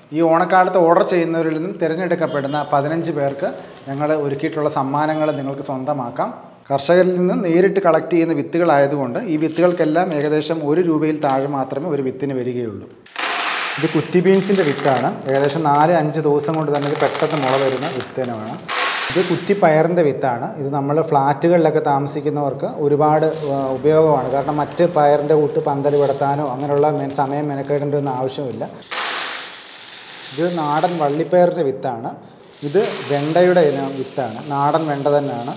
ഈ ഓണക്കാലത്ത് ഓർഡർ ചെയ്യുന്നവരിൽ നിന്നും തിരഞ്ഞെടുക്കപ്പെടുന്ന പതിനഞ്ച് പേർക്ക് ഞങ്ങൾ ഒരുക്കിയിട്ടുള്ള സമ്മാനങ്ങൾ നിങ്ങൾക്ക് സ്വന്തമാക്കാം കർഷകരിൽ നിന്ന് നേരിട്ട് കളക്ട് ചെയ്യുന്ന വിത്തുകളായതുകൊണ്ട് ഈ വിത്തുകൾക്കെല്ലാം ഏകദേശം ഒരു രൂപയിൽ താഴെ മാത്രമേ ഒരു വിത്തിന് വരികയുള്ളൂ ഇത് കുറ്റി ബീൻസിൻ്റെ വിത്താണ് ഏകദേശം നാല് അഞ്ച് ദിവസം കൊണ്ട് തന്നെ ഇത് പെട്ടെന്ന് മുള വരുന്ന വിത്തിനമാണ് ഇത് കുറ്റിപ്പയറിൻ്റെ വിത്താണ് ഇത് നമ്മൾ ഫ്ലാറ്റുകളിലൊക്കെ താമസിക്കുന്നവർക്ക് ഒരുപാട് ആ, ഉപയോഗമാണ് കാരണം മറ്റ് പയറിൻ്റെ കൂട്ട് പന്തൽ വിടത്താനോ അങ്ങനെയുള്ള മെ- സമയം മെനക്കേടേണ്ട ഒന്നും ആവശ്യമില്ല ഇത് നാടൻ വള്ളിപ്പയറിൻ്റെ വിത്താണ് ഇത് വെണ്ടയുടെ ഇനം വിത്താണ് നാടൻ വെണ്ട തന്നെയാണ്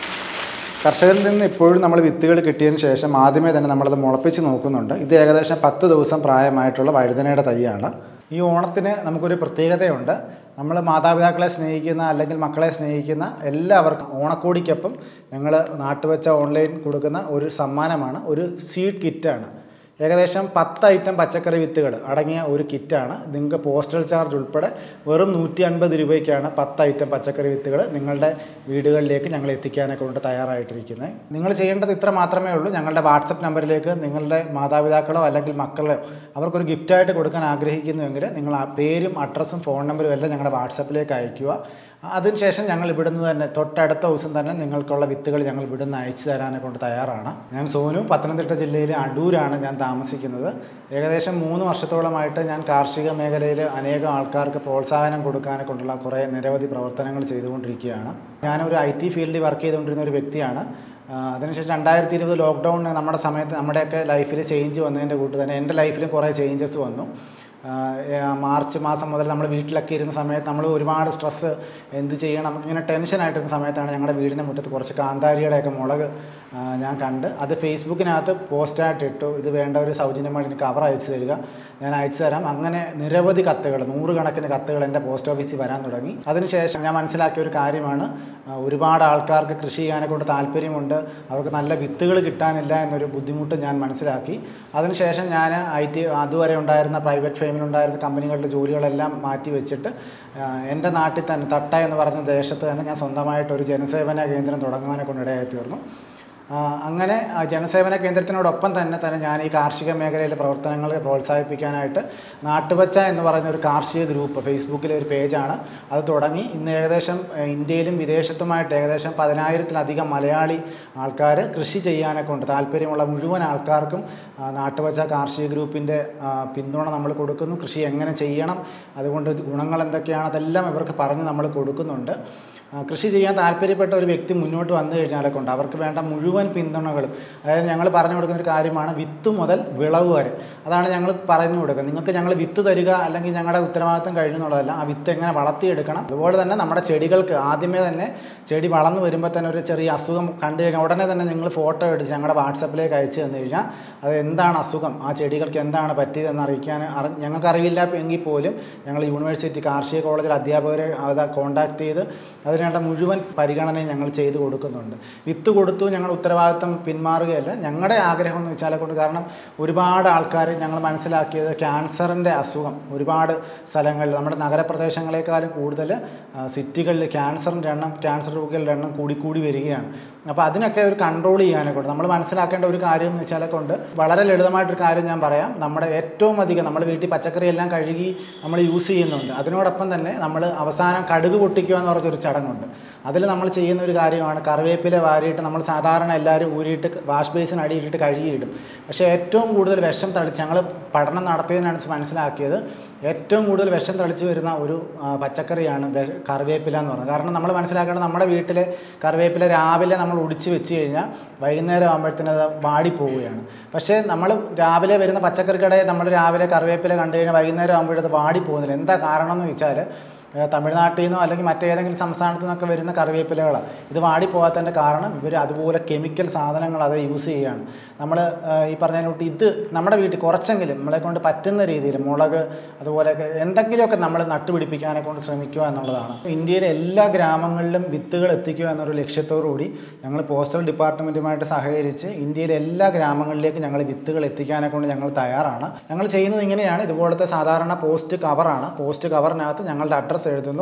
കർഷകരിൽ നിന്ന് ഇപ്പോഴും നമ്മൾ വിത്തുകൾ കിട്ടിയതിന് ശേഷം ആദ്യമേ തന്നെ നമ്മളത് മുളപ്പിച്ച് നോക്കുന്നുണ്ട് ഇത് ഏകദേശം പത്ത് ദിവസം പ്രായമായിട്ടുള്ള വഴുതനയുടെ തൈയാണ് ഈ ഓണത്തിന് നമുക്കൊരു പ്രത്യേകതയുണ്ട് നമ്മൾ മാതാപിതാക്കളെ സ്നേഹിക്കുന്ന അല്ലെങ്കിൽ മക്കളെ സ്നേഹിക്കുന്ന എല്ലാവർക്കും ഓണക്കോടിക്കൊപ്പം ഞങ്ങൾ നാട്ടുവച്ച ഓൺലൈൻ കൊടുക്കുന്ന ഒരു സമ്മാനമാണ് ഒരു സീഡ് കിറ്റാണ് ഏകദേശം പത്ത് ഐറ്റം പച്ചക്കറി വിത്തുകൾ അടങ്ങിയ ഒരു കിറ്റാണ് നിങ്ങൾക്ക് പോസ്റ്റൽ ചാർജ് ഉൾപ്പെടെ വെറും നൂറ്റി അൻപത് രൂപയ്ക്കാണ് പത്ത് ഐറ്റം പച്ചക്കറി വിത്തുകൾ നിങ്ങളുടെ വീടുകളിലേക്ക് ഞങ്ങൾ എത്തിക്കാനൊക്കെ കൊണ്ട് തയ്യാറായിട്ടിരിക്കുന്നത് നിങ്ങൾ ചെയ്യേണ്ടത് ഇത്ര മാത്രമേ ഉള്ളൂ ഞങ്ങളുടെ വാട്സപ്പ് നമ്പറിലേക്ക് നിങ്ങളുടെ മാതാപിതാക്കളോ അല്ലെങ്കിൽ മക്കളോ അവർക്കൊരു ഗിഫ്റ്റായിട്ട് കൊടുക്കാൻ ആഗ്രഹിക്കുന്നുവെങ്കിൽ നിങ്ങൾ ആ പേരും അഡ്രസ്സും ഫോൺ നമ്പറും എല്ലാം ഞങ്ങളുടെ വാട്സപ്പിലേക്ക് അയയ്ക്കുക അതിനുശേഷം ഞങ്ങൾ ഇവിടുന്ന് തന്നെ തൊട്ടടുത്ത ദിവസം തന്നെ നിങ്ങൾക്കുള്ള വിത്തുകൾ ഞങ്ങൾ ഇവിടുന്ന് അയച്ചു തരാനെ കൊണ്ട് തയ്യാറാണ് ഞാൻ സോനു പത്തനംതിട്ട ജില്ലയിലെ അടൂരാണ് ഞാൻ താമസിക്കുന്നത് ഏകദേശം മൂന്ന് വർഷത്തോളമായിട്ട് ഞാൻ കാർഷിക മേഖലയിൽ അനേകം ആൾക്കാർക്ക് പ്രോത്സാഹനം കൊടുക്കാനെ കൊണ്ടുള്ള കുറേ നിരവധി പ്രവർത്തനങ്ങൾ ചെയ്തുകൊണ്ടിരിക്കുകയാണ് ഞാനൊരു ഐ ടി ഫീൽഡിൽ വർക്ക് ചെയ്തുകൊണ്ടിരുന്ന ഒരു വ്യക്തിയാണ് ആ, അതിനുശേഷം രണ്ടായിരത്തി ഇരുപത് ലോക്ക്ഡൗൺ നമ്മുടെ സമയത്ത് നമ്മുടെയൊക്കെ ലൈഫിൽ ചേഞ്ച് വന്നതിൻ്റെ കൂട്ട് തന്നെ എൻ്റെ ലൈഫിലും കുറേ ചേഞ്ചസ് വന്നു ആ, ഏ, മാർച്ച് മാസം മുതൽ നമ്മൾ വീട്ടിലൊക്കെ ഇരുന്ന സമയത്ത് നമ്മൾ ഒരുപാട് സ്ട്രെസ്സ് എന്ത് ചെയ്യണം ഇങ്ങനെ ടെൻഷനായിട്ടിരുന്ന സമയത്താണ് ഞങ്ങളുടെ വീടിൻ്റെ മുറ്റത്ത് കുറച്ച് കാന്താരിയുടെയൊക്കെ മുളക് ആ, ഞാൻ കണ്ട് അത് ഫേസ്ബുക്കിനകത്ത് പോസ്റ്റായിട്ട് ഇട്ടു ഇത് വേണ്ടവർ സൗജന്യമായിട്ട് എനിക്ക് കവർ അയച്ചു തരിക ഞാൻ അയച്ചു തരാം അങ്ങനെ നിരവധി കത്തുകൾ നൂറുകണക്കിന് കത്തുകൾ എൻ്റെ പോസ്റ്റ് ഓഫീസിൽ വരാൻ തുടങ്ങി അതിനുശേഷം ഞാൻ മനസ്സിലാക്കിയ ഒരു കാര്യമാണ് ആ, ഒരുപാട് ആൾക്കാർക്ക് കൃഷി ചെയ്യാനെ കൊണ്ട് താല്പര്യമുണ്ട് അവർക്ക് നല്ല വിത്തുകൾ കിട്ടാനില്ല എന്നൊരു ബുദ്ധിമുട്ട് ഞാൻ മനസ്സിലാക്കി അതിനുശേഷം ഞാൻ ഐ ടി അതുവരെ ഉണ്ടായിരുന്ന പ്രൈവറ്റ് ഫേമിലുണ്ടായിരുന്ന കമ്പനികളുടെ ജോലികളെല്ലാം മാറ്റി വെച്ചിട്ട് ആ, എൻ്റെ നാട്ടിൽ തന്നെ തട്ട എന്ന് പറഞ്ഞ ദേശത്ത് തന്നെ ഞാൻ സ്വന്തമായിട്ട് ഒരു ജനസേവന കേന്ദ്രം തുടങ്ങാനെ കൊണ്ട് ഇടയായി തീർന്നു ആ, അങ്ങനെ ആ ജനസേവന കേന്ദ്രത്തിനോടൊപ്പം തന്നെ തന്നെ ഞാൻ ഈ കാർഷിക മേഖലയിലെ പ്രവർത്തനങ്ങൾ പ്രോത്സാഹിപ്പിക്കാനായിട്ട് നാട്ടുവച്ച എന്ന് പറയുന്ന ഒരു കാർഷിക ഗ്രൂപ്പ് ഫേസ്ബുക്കിലെ ഒരു പേജാണ് അത് തുടങ്ങി ഇന്ന് ഏകദേശം ഏഹ്, ഇന്ത്യയിലും വിദേശത്തുമായിട്ട് ഏകദേശം പതിനായിരത്തിലധികം മലയാളി ആൾക്കാർ കൃഷി ചെയ്യാനൊക്കെ ഉണ്ട് താല്പര്യമുള്ള മുഴുവൻ ആൾക്കാർക്കും ആ, നാട്ടുവച്ച കാർഷിക ഗ്രൂപ്പിൻ്റെ ആ, പിന്തുണ നമ്മൾ കൊടുക്കുന്നു കൃഷി എങ്ങനെ ചെയ്യണം അതുകൊണ്ട് ഗുണങ്ങൾ എന്തൊക്കെയാണ് അതെല്ലാം ഇവർക്ക് പറഞ്ഞ് നമ്മൾ കൊടുക്കുന്നുണ്ട് ആ, കൃഷി ചെയ്യാൻ താല്പര്യപ്പെട്ട ഒരു വ്യക്തി മുന്നോട്ട് വന്നു കഴിഞ്ഞാലൊക്കെ ഉണ്ട് അവർക്ക് വേണ്ട മുഴുവൻ പിന്തുണകളും അതായത് ഞങ്ങൾ പറഞ്ഞു കൊടുക്കുന്ന ഒരു കാര്യമാണ് വിത്ത് മുതൽ വിളവ് വരെ അതാണ് ഞങ്ങൾ പറഞ്ഞു കൊടുക്കുക നിങ്ങൾക്ക് ഞങ്ങൾ വിത്ത് തരിക അല്ലെങ്കിൽ ഞങ്ങളുടെ ഉത്തരവാദിത്തം കഴിഞ്ഞു എന്നുള്ളതല്ല ആ വിത്ത് എങ്ങനെ വളർത്തിയെടുക്കണം അതുപോലെ തന്നെ നമ്മുടെ ചെടികൾക്ക് ആദ്യമേ തന്നെ ചെടി വളർന്നു വരുമ്പോൾ തന്നെ ഒരു ചെറിയ അസുഖം കണ്ടു കഴിഞ്ഞാൽ ഉടനെ തന്നെ നിങ്ങൾ ഫോട്ടോ എടുത്ത് ഞങ്ങളുടെ വാട്സപ്പിലേക്ക് അയച്ചു തന്നു കഴിഞ്ഞാൽ അത് എന്താണ് അസുഖം ആ ചെടികൾക്ക് എന്താണ് പറ്റിയതെന്ന് അറിയിക്കാൻ അറി ഞങ്ങൾക്ക് അറിയില്ല എങ്കിൽ പോലും ഞങ്ങൾ യൂണിവേഴ്സിറ്റി കാർഷിക കോളേജിൽ അധ്യാപകരെ അത് കോൺടാക്ട് ചെയ്ത് അതിനുള്ള മുഴുവൻ പരിഗണനയും ഞങ്ങൾ ചെയ്തു കൊടുക്കുന്നുണ്ട് വിത്ത് കൊടുത്തു ഞങ്ങൾ ഉത്തരവാദിത്തം പിന്മാറുകയല്ല ഞങ്ങളുടെ ആഗ്രഹം എന്ന് വെച്ചാൽ കൊണ്ട് കാരണം ഒരുപാട് ആൾക്കാർ ഞങ്ങൾ മനസ്സിലാക്കിയത് ക്യാൻസറിൻ്റെ അസുഖം ഒരുപാട് സ്ഥലങ്ങളിൽ നമ്മുടെ നഗരപ്രദേശങ്ങളെക്കാളും കൂടുതൽ ആ, സിറ്റികളിൽ ക്യാൻസറിൻ്റെ എണ്ണം ക്യാൻസർ രോഗികളുടെ എണ്ണം കൂടിക്കൂടി വരികയാണ് അപ്പോൾ അതിനൊക്കെ ഒരു കൺട്രോൾ ചെയ്യാനെ കൊണ്ട് നമ്മൾ മനസ്സിലാക്കേണ്ട ഒരു കാര്യം എന്ന് വെച്ചാൽ കൊണ്ട് വളരെ ലളിതമായിട്ടൊരു കാര്യം ഞാൻ പറയാം നമ്മുടെ ഏറ്റവും അധികം നമ്മൾ വീട്ടിൽ പച്ചക്കറി എല്ലാം കഴുകി നമ്മൾ യൂസ് ചെയ്യുന്നുണ്ട് അതിനോടൊപ്പം തന്നെ നമ്മൾ അവസാനം കടുക് പൊട്ടിക്കുക എന്ന് പറഞ്ഞൊരു ചടങ്ങുണ്ട് അതിൽ നമ്മൾ ചെയ്യുന്ന ഒരു കാര്യമാണ് കറിവേപ്പില വാരിയിട്ട് നമ്മൾ സാധാരണ എല്ലാവരും ഊരിയിട്ട് വാഷ് ബേസിൻ അടിയിലിട്ട് കഴുകിയിടും പക്ഷേ ഏറ്റവും കൂടുതൽ വിഷം തളിച്ച് ഞങ്ങൾ പഠനം നടത്തിയതിനനുസരിച്ച് മനസ്സിലാക്കിയത് ഏറ്റവും കൂടുതൽ വിഷം തളിച്ച് വരുന്ന ഒരു ആ, പച്ചക്കറിയാണ് വെ- കറിവേപ്പില എന്ന് പറയുന്നത് കാരണം നമ്മൾ മനസ്സിലാക്കേണ്ടത് നമ്മുടെ വീട്ടിലെ കറിവേപ്പില രാവിലെ നമ്മൾ ഒടിച്ച് വെച്ച് കഴിഞ്ഞാൽ വൈകുന്നേരം ആകുമ്പോഴത്തേനും അത് വാടിപ്പോവുകയാണ് പക്ഷേ നമ്മൾ രാവിലെ വരുന്ന പച്ചക്കറി കടയിൽ നമ്മൾ രാവിലെ കറിവേപ്പില കണ്ടു കഴിഞ്ഞാൽ വൈകുന്നേരം ആകുമ്പോഴത് വാടിപ്പോകുന്നില്ല എന്താ കാരണം എന്ന് വെച്ചാൽ ഏഹ് തമിഴ്നാട്ടിൽ നിന്നോ അല്ലെങ്കിൽ മറ്റേതെങ്കിലും സംസ്ഥാനത്തു നിന്നൊക്കെ വരുന്ന കറിവേപ്പിലകളാണ് ഇത് വാടിപ്പോകാത്തതിൻ്റെ കാരണം ഇവർ അതുപോലെ കെമിക്കൽ സാധനങ്ങൾ അത് യൂസ് ചെയ്യുകയാണ് നമ്മൾ ഈ പറഞ്ഞതിനോട്ട് ഇത് നമ്മുടെ വീട്ടിൽ കുറച്ചെങ്കിലും നമ്മളെ കൊണ്ട് പറ്റുന്ന രീതിയിൽ മുളക് അതുപോലെയൊക്കെ എന്തെങ്കിലുമൊക്കെ നമ്മൾ നട്ടുപിടിപ്പിക്കാനെ കൊണ്ട് ശ്രമിക്കുക എന്നുള്ളതാണ് ഇന്ത്യയിലെ എല്ലാ ഗ്രാമങ്ങളിലും വിത്തുകൾ എത്തിക്കുക എന്നൊരു ലക്ഷ്യത്തോടു കൂടി ഞങ്ങൾ പോസ്റ്റൽ ഡിപ്പാർട്ട്മെൻറ്റുമായിട്ട് സഹകരിച്ച് ഇന്ത്യയിലെ എല്ലാ ഗ്രാമങ്ങളിലേക്ക് ഞങ്ങൾ വിത്തുകൾ എത്തിക്കാനെ കൊണ്ട് ഞങ്ങൾ തയ്യാറാണ് ഞങ്ങൾ ചെയ്യുന്നത് ഇങ്ങനെയാണ് ഇതുപോലത്തെ സാധാരണ പോസ്റ്റ് കവറാണ് പോസ്റ്റ് കവറിനകത്ത് ഞങ്ങളുടെ അഡ്രസ്സ് എഴുതുന്നു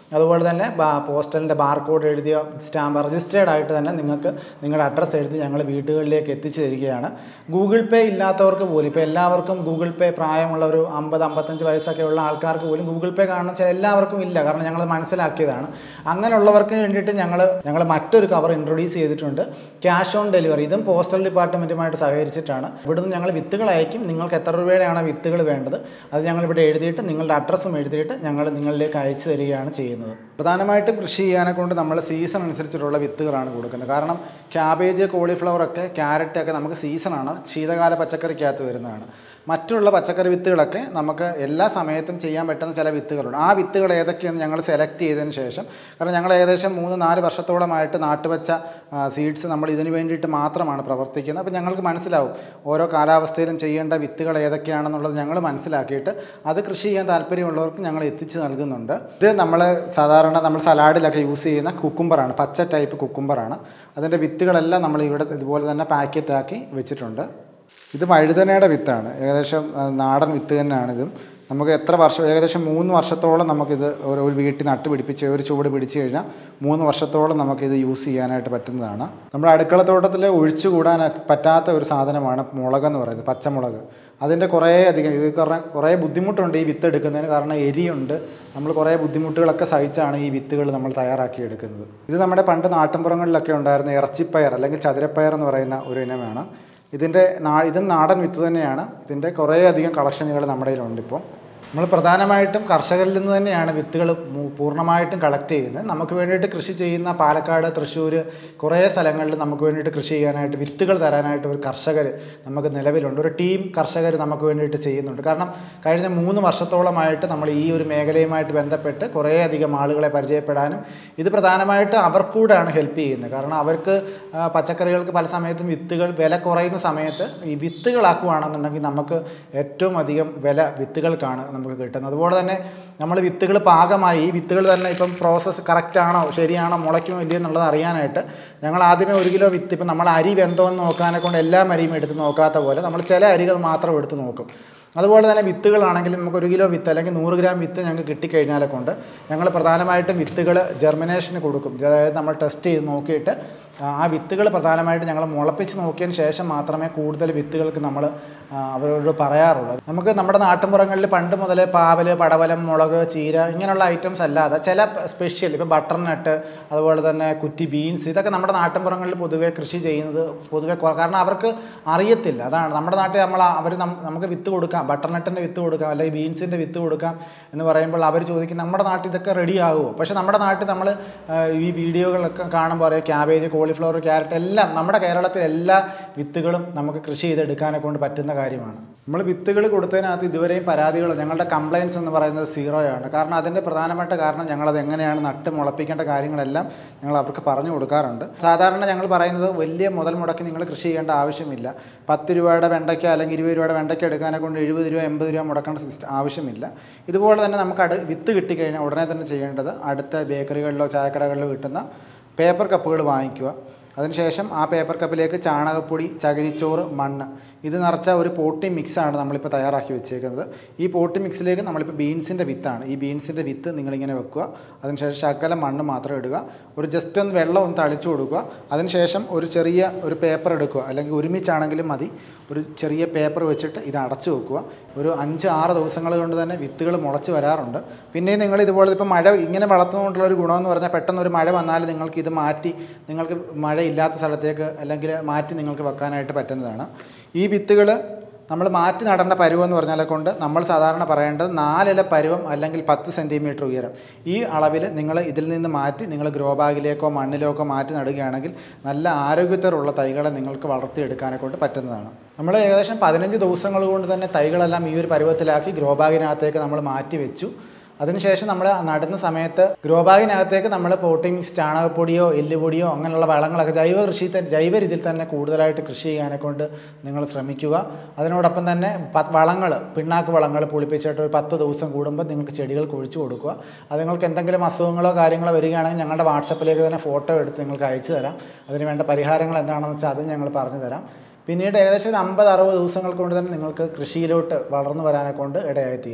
അതുപോലെ തന്നെ പോസ്റ്റലിൻ്റെ ബാർകോഡ് എഴുതിയ സ്റ്റാമ്പ് രജിസ്റ്റേർഡ് ആയിട്ട് തന്നെ നിങ്ങൾക്ക് നിങ്ങളുടെ അഡ്രസ്സ് എഴുതി ഞങ്ങൾ വീടുകളിലേക്ക് എത്തിച്ചു തരികയാണ് ഗൂഗിൾ പേ ഇല്ലാത്തവർക്ക് പോലും ഇപ്പോൾ എല്ലാവർക്കും ഗൂഗിൾ പേ പ്രായമുള്ള ഒരു അമ്പത് അമ്പത്തഞ്ച് വയസ്സൊക്കെ ഉള്ള ആൾക്കാർക്ക് പോലും ഗൂഗിൾ പേ കാണുന്ന ചില എല്ലാവർക്കും ഇല്ല കാരണം ഞങ്ങൾ മനസ്സിലാക്കിയതാണ് അങ്ങനെയുള്ളവർക്ക് വേണ്ടിയിട്ട് ഞങ്ങൾ ഞങ്ങൾ മറ്റൊരു കവർ ഇൻട്രൊഡ്യൂസ് ചെയ്തിട്ടുണ്ട് ക്യാഷ് ഓൺ ഡെലിവറി ഇതും പോസ്റ്റൽ ഡിപ്പാർട്ട്മെൻറ്റുമായിട്ട് സഹകരിച്ചിട്ടാണ് ഇവിടുന്ന് ഞങ്ങൾ വിത്തുകൾ അയക്കും നിങ്ങൾക്ക് എത്ര രൂപയുടെയാണ് വിത്തുകൾ വേണ്ടത് അത് ഞങ്ങൾ ഇവിടെ എഴുതിയിട്ട് നിങ്ങളുടെ അഡ്രസ്സും എഴുതിയിട്ട് ഞങ്ങൾ നിങ്ങളിലേക്ക് അയച്ചു തരികയാണ് ചെയ്യുന്നത് പ്രധാനമായിട്ടും കൃഷി ചെയ്യാനെ കൊണ്ട് നമ്മൾ സീസൺ അനുസരിച്ചിട്ടുള്ള വിത്തുകളാണ് കൊടുക്കുന്നത് കാരണം ക്യാബേജ് കോളിഫ്ലവർ ഒക്കെ ക്യാരറ്റ് ഒക്കെ നമുക്ക് സീസണാണ് ശീതകാല പച്ചക്കറിക്കകത്ത് വരുന്നതാണ് മറ്റുള്ള പച്ചക്കറി വിത്തുകളൊക്കെ നമുക്ക് എല്ലാ സമയത്തും ചെയ്യാൻ പറ്റുന്ന ചില വിത്തുകളുണ്ട് ആ വിത്തുകൾ ഏതൊക്കെയെന്ന് ഞങ്ങൾ സെലക്ട് ചെയ്തതിന് ശേഷം കാരണം ഞങ്ങൾ ഏകദേശം മൂന്ന് നാല് വർഷത്തോളമായിട്ട് നാട്ടുവച്ച സീഡ്സ് നമ്മൾ ഇതിന് വേണ്ടിയിട്ട് മാത്രമാണ് പ്രവർത്തിക്കുന്നത് അപ്പോൾ ഞങ്ങൾക്ക് മനസ്സിലാവും ഓരോ കാലാവസ്ഥയിലും ചെയ്യേണ്ട വിത്തുകൾ ഏതൊക്കെയാണെന്നുള്ളത് ഞങ്ങൾ മനസ്സിലാക്കിയിട്ട് അത് കൃഷി ചെയ്യാൻ താല്പര്യമുള്ളവർക്ക് ഞങ്ങൾ എത്തിച്ച് നൽകുന്നുണ്ട് ഇത് നമ്മൾ സാധാരണ നമ്മൾ സലാഡിലൊക്കെ യൂസ് ചെയ്യുന്ന കുക്കുംബറാണ് പച്ച ടൈപ്പ് കുക്കുംബറാണ് അതിൻ്റെ വിത്തുകളെല്ലാം നമ്മൾ ഇവിടെ ഇതുപോലെ തന്നെ പാക്കറ്റാക്കി വെച്ചിട്ടുണ്ട് ഇത് വഴുതനയുടെ വിത്താണ് ഏകദേശം ആ, നാടൻ വിത്ത് തന്നെയാണ് ഇതും നമുക്ക് എത്ര വർഷം ഏകദേശം മൂന്ന് വർഷത്തോളം നമുക്കിത് ഒരു ഒരു വീട്ടിൽ നട്ട് പിടിപ്പിച്ച് ഒരു ചൂട് പിടിച്ച് കഴിഞ്ഞാൽ മൂന്ന് വർഷത്തോളം നമുക്കിത് യൂസ് ചെയ്യാനായിട്ട് പറ്റുന്നതാണ് നമ്മുടെ അടുക്കളത്തോട്ടത്തിൽ ഒഴിച്ചുകൂടാൻ പറ്റാത്ത ഒരു സാധനമാണ് മുളകെന്ന് പറയുന്നത് പച്ചമുളക് അതിൻ്റെ കുറേ അധികം ഇത് കുറേ കുറേ ബുദ്ധിമുട്ടുണ്ട് ഈ വിത്ത് എടുക്കുന്നതിന് കാരണം എരിയുണ്ട് നമ്മൾ കുറേ ബുദ്ധിമുട്ടുകളൊക്കെ സഹിച്ചാണ് ഈ വിത്തുകൾ നമ്മൾ തയ്യാറാക്കി എടുക്കുന്നത് ഇത് നമ്മുടെ പണ്ട് നാട്ടിൻപുറങ്ങളിലൊക്കെ ഉണ്ടായിരുന്ന ഇറച്ചിപ്പയർ അല്ലെങ്കിൽ ചതുരപ്പയർ എന്ന് പറയുന്ന ഒരു ഇനമാണ് ഇതിൻ്റെ നാ ഇതും നാടൻ വിത്ത് തന്നെയാണ് ഇതിൻ്റെ കുറേ അധികം കളക്ഷനുകൾ നമ്മുടെ കയ്യിലുണ്ട് ഇപ്പോൾ നമ്മൾ പ്രധാനമായിട്ടും കർഷകരിൽ നിന്ന് തന്നെയാണ് വിത്തുകൾ മു- പൂർണ്ണമായിട്ടും കളക്ട് ചെയ്യുന്നത് നമുക്ക് വേണ്ടിയിട്ട് കൃഷി ചെയ്യുന്ന പാലക്കാട് തൃശ്ശൂർ കുറേ സ്ഥലങ്ങളിൽ നമുക്ക് വേണ്ടിയിട്ട് കൃഷി ചെയ്യാനായിട്ട് വിത്തുകൾ തരാനായിട്ട് ഒരു കർഷകർ നമുക്ക് നിലവിലുണ്ട് ഒരു ടീം കർഷകർ നമുക്ക് വേണ്ടിയിട്ട് ചെയ്യുന്നുണ്ട് കാരണം കഴിഞ്ഞ മൂന്ന് വർഷത്തോളമായിട്ട് നമ്മൾ ഈ ഒരു മേഖലയുമായിട്ട് ബന്ധപ്പെട്ട് കുറേ അധികം ആളുകളെ പരിചയപ്പെടാനും ഇത് പ്രധാനമായിട്ട് അവർക്കൂടാണ് ഹെൽപ്പ് ചെയ്യുന്നത് കാരണം അവർക്ക് ആ, പച്ചക്കറികൾക്ക് പല സമയത്തും വിത്തുകൾ വില കുറയുന്ന സമയത്ത് ഈ വിത്തുകളാക്കുകയാണെന്നുണ്ടെങ്കിൽ നമുക്ക് ഏറ്റവും അധികം വില വിത്തുകൾക്കാണ് നമുക്ക് കിട്ടുന്നത് അതുപോലെ തന്നെ നമ്മൾ വിത്തുകൾ പാകമായി ഈ വിത്തുകൾ തന്നെ ഇപ്പം പ്രോസസ്സ് കറക്റ്റ് ആണോ ശരിയാണോ മുളയ്ക്കുമോ ഇല്ലയോ എന്നുള്ളത് അറിയാനായിട്ട് ഞങ്ങൾ ആദ്യമേ ഒരു കിലോ വിത്ത് ഇപ്പം നമ്മൾ അരി വെന്തോ എന്ന് നോക്കാനെ കൊണ്ട് എല്ലാ അരിയും എടുത്ത് നോക്കാത്ത പോലെ നമ്മൾ ചില അരികൾ മാത്രം എടുത്ത് നോക്കും അതുപോലെ തന്നെ വിത്തുകളാണെങ്കിലും നമുക്ക് ഒരു കിലോ വിത്ത് അല്ലെങ്കിൽ നൂറ് ഗ്രാം വിത്ത് ഞങ്ങൾക്ക് കിട്ടിക്കഴിഞ്ഞാലെ കൊണ്ട് ഞങ്ങൾ പ്രധാനമായിട്ടും വിത്തുകൾ ജെർമിനേഷന് കൊടുക്കും അതായത് നമ്മൾ ടെസ്റ്റ് ചെയ്ത് നോക്കിയിട്ട് ആ, ആ വിത്തുകൾ പ്രധാനമായിട്ട് ഞങ്ങൾ മുളപ്പിച്ച് നോക്കിയതിന് ശേഷം മാത്രമേ കൂടുതൽ വിത്തുകൾക്ക് നമ്മൾ ആ, അവരോട് പറയാറുള്ളൂ നമുക്ക് നമ്മുടെ നാട്ടിൻപുറങ്ങളിൽ പണ്ട് മുതലേ പാവൽ പടവലം മുളക് ചീര ഇങ്ങനെയുള്ള ഐറ്റംസ് അല്ലാതെ ചില സ്പെഷ്യൽ ഇപ്പോൾ ബട്ടർ നട്ട് അതുപോലെ തന്നെ കുറ്റി ബീൻസ് ഇതൊക്കെ നമ്മുടെ നാട്ടിൻപുറങ്ങളിൽ പൊതുവേ കൃഷി ചെയ്യുന്നത് പൊതുവെ കുറ- കാരണം അവർക്ക് അറിയത്തില്ല അതാണ് നമ്മുടെ നാട്ടിൽ നമ്മൾ അവർ നമുക്ക് വിത്ത് കൊടുക്കാം ബട്ടർ നട്ടിൻ്റെ വിത്ത് കൊടുക്കാം അല്ലെങ്കിൽ ബീൻസിൻ്റെ വിത്ത് കൊടുക്കാം എന്ന് പറയുമ്പോൾ അവർ ചോദിക്കും നമ്മുടെ നാട്ടിൽ ഇതൊക്കെ റെഡി ആകുമോ പക്ഷേ നമ്മുടെ നാട്ടിൽ നമ്മൾ ഈ വീഡിയോകളൊക്കെ കാണുമ്പോൾ അറിയാം ക്യാബേജ് കോളിഫ്ലവർ ക്യാരറ്റ് എല്ലാം നമ്മുടെ കേരളത്തിൽ എല്ലാ വിത്തുകളും നമുക്ക് കൃഷി ചെയ്തെടുക്കാനെ കൊണ്ട് പറ്റുന്ന കാര്യമാണ് നമ്മൾ വിത്തുകൾ കൊടുത്തതിനകത്ത് ഇതുവരെയും പരാതികൾ ഞങ്ങളുടെ കംപ്ലയിൻസ് എന്ന് പറയുന്നത് സീറോയാണ് കാരണം അതിൻ്റെ പ്രധാനപ്പെട്ട കാരണം ഞങ്ങളത് എങ്ങനെയാണ് നട്ട് മുളപ്പിക്കേണ്ട കാര്യങ്ങളെല്ലാം ഞങ്ങൾ അവർക്ക് പറഞ്ഞു കൊടുക്കാറുണ്ട് സാധാരണ ഞങ്ങൾ പറയുന്നത് വലിയ മുതൽ മുടക്കി നിങ്ങൾ കൃഷി ചെയ്യേണ്ട ആവശ്യമില്ല പത്ത് രൂപയുടെ വെണ്ടയ്ക്ക അല്ലെങ്കിൽ ഇരുപത് രൂപയുടെ വെണ്ടയ്ക്ക എടുക്കാനെ കൊണ്ട് എഴുപത് രൂപ എൺപത് രൂപ മുടക്കേണ്ട സിസ്റ്റം ആവശ്യമില്ല ഇതുപോലെ തന്നെ നമുക്ക് അടു വിത്ത് കിട്ടിക്കഴിഞ്ഞാൽ ഉടനെ തന്നെ ചെയ്യേണ്ടത് അടുത്ത ബേക്കറികളിലോ ചായക്കടകളിലോ കിട്ടുന്ന പേപ്പർ കപ്പുകൾ വാങ്ങിക്കുക അതിനുശേഷം ആ പേപ്പർ കപ്പിലേക്ക് ചാണകപ്പൊടി ചകിരിച്ചോറ് മണ്ണ് ഇത് നിറച്ച ഒരു പോട്ടി മിക്സാണ് നമ്മളിപ്പോൾ തയ്യാറാക്കി വെച്ചേക്കുന്നത് ഈ പോട്ടി മിക്സിലേക്ക് നമ്മളിപ്പോൾ ബീൻസിൻ്റെ വിത്താണ് ഈ ബീൻസിൻ്റെ വിത്ത് നിങ്ങളിങ്ങനെ വെക്കുക അതിനുശേഷം ശകലം മണ്ണ് മാത്രം ഇടുക ഒരു ജസ്റ്റ് ഒന്ന് വെള്ളം ഒന്ന് തളിച്ചു കൊടുക്കുക അതിനുശേഷം ഒരു ചെറിയ ഒരു പേപ്പർ എടുക്കുക അല്ലെങ്കിൽ ഒരുമിച്ചാണെങ്കിലും മതി ഒരു ചെറിയ പേപ്പർ വെച്ചിട്ട് ഇത് അടച്ചു വെക്കുക ഒരു അഞ്ച് ആറ് ദിവസങ്ങൾ കൊണ്ട് തന്നെ വിത്തുകൾ മുളച്ച് വരാറുണ്ട് പിന്നെയും നിങ്ങൾ ഇതുപോലെ ഇപ്പോൾ മഴ ഇങ്ങനെ വളർത്തുന്നതുകൊണ്ടുള്ള ഒരു ഗുണമെന്ന് പറഞ്ഞാൽ പെട്ടെന്ന് ഒരു മഴ വന്നാൽ നിങ്ങൾക്ക് ഇത് മാറ്റി നിങ്ങൾക്ക് മഴയില്ലാത്ത സ്ഥലത്തേക്ക് അല്ലെങ്കിൽ മാറ്റി നിങ്ങൾക്ക് വെക്കാനായിട്ട് പറ്റുന്നതാണ് ഈ വിത്തുകൾ നമ്മൾ മാറ്റി നടേണ്ട പരുവം എന്ന് പറഞ്ഞാലെ കൊണ്ട് നമ്മൾ സാധാരണ പറയേണ്ടത് നാലില പരുവം അല്ലെങ്കിൽ പത്ത് സെൻറ്റിമീറ്റർ ഉയരം ഈ അളവിൽ നിങ്ങൾ ഇതിൽ നിന്ന് മാറ്റി നിങ്ങൾ ഗ്രോ ബാഗിലേക്കോ മണ്ണിലേക്കോ മാറ്റി നടുകയാണെങ്കിൽ നല്ല ആരോഗ്യത്തോടുള്ള തൈകളെ നിങ്ങൾക്ക് വളർത്തിയെടുക്കാനെ കൊണ്ട് പറ്റുന്നതാണ് നമ്മൾ ഏകദേശം പതിനഞ്ച് ദിവസങ്ങൾ കൊണ്ട് തന്നെ തൈകളെല്ലാം ഈ ഒരു പരുവത്തിലാക്കി ഗ്രോ ബാഗിനകത്തേക്ക് നമ്മൾ മാറ്റി വെച്ചു അതിനുശേഷം നമ്മൾ നടുന്ന സമയത്ത് ഗ്രോ ബാഗിനകത്തേക്ക് നമ്മൾ പോട്ടിങ് ചാണകപ്പൊടിയോ എല്ലുപൊടിയോ അങ്ങനെയുള്ള വളങ്ങളൊക്കെ ജൈവ കൃഷി ത- ജൈവ രീതിയിൽ തന്നെ കൂടുതലായിട്ട് കൃഷി ചെയ്യാനെ കൊണ്ട് നിങ്ങൾ ശ്രമിക്കുക അതിനോടൊപ്പം തന്നെ വളങ്ങൾ പിണ്ണാക്ക് വളങ്ങൾ പുളിപ്പിച്ചിട്ട് ഒരു പത്ത് ദിവസം കൂടുമ്പോൾ നിങ്ങൾക്ക് ചെടികൾക്ക് ഒഴിച്ചു കൊടുക്കുക അത് നിങ്ങൾക്ക് എന്തെങ്കിലും അസുഖങ്ങളോ കാര്യങ്ങളോ വരികയാണെങ്കിൽ ഞങ്ങളുടെ വാട്സപ്പിലേക്ക് തന്നെ ഫോട്ടോ എടുത്ത് നിങ്ങൾക്ക് അയച്ചു തരാം അതിന് വേണ്ട പരിഹാരങ്ങൾ എന്താണെന്ന് വെച്ചാൽ അതും ഞങ്ങൾ പറഞ്ഞു തരാം പിന്നീട് ഏകദേശം ഒരു അമ്പത് അറുപത് ദിവസങ്ങൾ കൊണ്ട് തന്നെ നിങ്ങൾക്ക് കൃഷിയിലോട്ട് വളർന്നു വരാനെ കൊണ്ട് ഇടയായിത്തീരും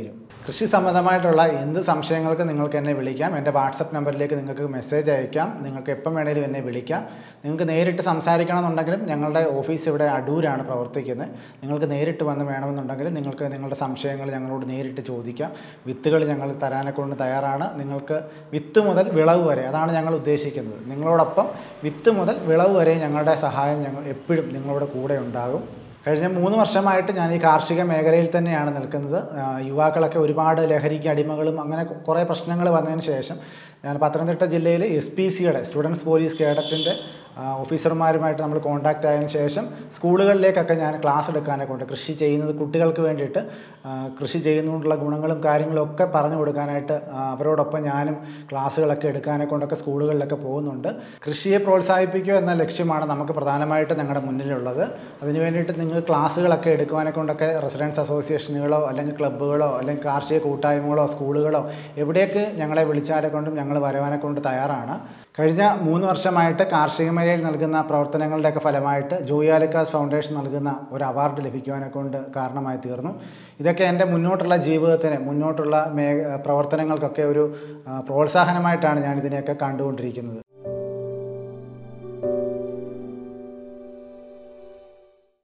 കൃഷി സംബന്ധമായിട്ടുള്ള എന്ത് സംശയങ്ങൾക്ക് നിങ്ങൾക്ക് എന്നെ വിളിക്കാം എൻ്റെ വാട്സപ്പ് നമ്പറിലേക്ക് നിങ്ങൾക്ക് മെസ്സേജ് അയക്കാം നിങ്ങൾക്ക് എപ്പം വേണേലും എന്നെ വിളിക്കാം നിങ്ങൾക്ക് നേരിട്ട് സംസാരിക്കണമെന്നുണ്ടെങ്കിലും ഞങ്ങളുടെ ഓഫീസ് ഇവിടെ അടൂരാണ് പ്രവർത്തിക്കുന്നത് നിങ്ങൾക്ക് നേരിട്ട് വന്ന് വേണമെന്നുണ്ടെങ്കിൽ നിങ്ങൾക്ക് നിങ്ങളുടെ സംശയങ്ങൾ ഞങ്ങളോട് നേരിട്ട് ചോദിക്കാം വിത്തുകൾ ഞങ്ങൾ തരാനെ കൊണ്ട് തയ്യാറാണ് നിങ്ങൾക്ക് വിത്ത് മുതൽ വിളവ് വരെ അതാണ് ഞങ്ങൾ ഉദ്ദേശിക്കുന്നത് നിങ്ങളോടൊപ്പം വിത്ത് മുതൽ വിളവ് വരെ ഞങ്ങളുടെ സഹായം ഞങ്ങൾ എപ്പോഴും നിങ്ങളുടെ കൂടെ ഉണ്ടാകും കഴിഞ്ഞ മൂന്ന് വർഷമായിട്ട് ഞാൻ ഈ കാർഷിക മേഖലയിൽ തന്നെയാണ് നിൽക്കുന്നത് ആ, യുവാക്കളൊക്കെ ഒരുപാട് ലഹരിക്ക് അടിമകളും അങ്ങനെ കുറേ പ്രശ്നങ്ങൾ വന്നതിന് ശേഷം ഞാൻ പത്തനംതിട്ട ജില്ലയിൽ എസ് പി സിയുടെ സ്റ്റുഡൻസ് പോലീസ് കേഡറ്റിൻ്റെ ഓഫീസർമാരുമായിട്ട് നമ്മൾ കോൺടാക്റ്റ് ആയതിനു ശേഷം സ്കൂളുകളിലേക്കൊക്കെ ഞാൻ ക്ലാസ് എടുക്കാനൊക്കെ ഉണ്ട് കൃഷി ചെയ്യുന്നത് കുട്ടികൾക്ക് വേണ്ടിയിട്ട് ആ, കൃഷി ചെയ്യുന്നതുകൊണ്ടുള്ള ഗുണങ്ങളും കാര്യങ്ങളും ഒക്കെ പറഞ്ഞു കൊടുക്കാനായിട്ട് ആ, അവരോടൊപ്പം ഞാനും ക്ലാസ്സുകളൊക്കെ എടുക്കാനെ കൊണ്ടൊക്കെ സ്കൂളുകളിലൊക്കെ പോകുന്നുണ്ട് കൃഷിയെ പ്രോത്സാഹിപ്പിക്കുക എന്ന ലക്ഷ്യമാണ് നമുക്ക് പ്രധാനമായിട്ട് ഞങ്ങളുടെ മുന്നിലുള്ളത് അതിന് വേണ്ടിയിട്ട് നിങ്ങൾ ക്ലാസ്സുകളൊക്കെ എടുക്കുവാനെ കൊണ്ടൊക്കെ റെസിഡൻസ് അസോസിയേഷനുകളോ അല്ലെങ്കിൽ ക്ലബ്ബുകളോ അല്ലെങ്കിൽ കാർഷിക കൂട്ടായ്മകളോ സ്കൂളുകളോ എവിടേക്ക് ഞങ്ങളെ വിളിച്ചാലെ കൊണ്ടും ഞങ്ങൾ വരുവാനെ കൊണ്ട് തയ്യാറാണ് കഴിഞ്ഞ മൂന്ന് വർഷമായിട്ട് കാർഷിക മേഖലയിൽ നൽകുന്ന പ്രവർത്തനങ്ങളുടെയൊക്കെ ഫലമായിട്ട് ജോയാലിക്കാസ് ഫൗണ്ടേഷൻ നൽകുന്ന ഒരു അവാർഡ് ലഭിക്കുവാനെ കൊണ്ട് കാരണമായി തീർന്നു ഇതൊക്കെ എൻ്റെ മുന്നോട്ടുള്ള ജീവിതത്തിന് മുന്നോട്ടുള്ള മേ പ്രവർത്തനങ്ങൾക്കൊക്കെ ഒരു ആ, പ്രോത്സാഹനമായിട്ടാണ് ഞാൻ ഇതിനെയൊക്കെ കണ്ടുകൊണ്ടിരിക്കുന്നത്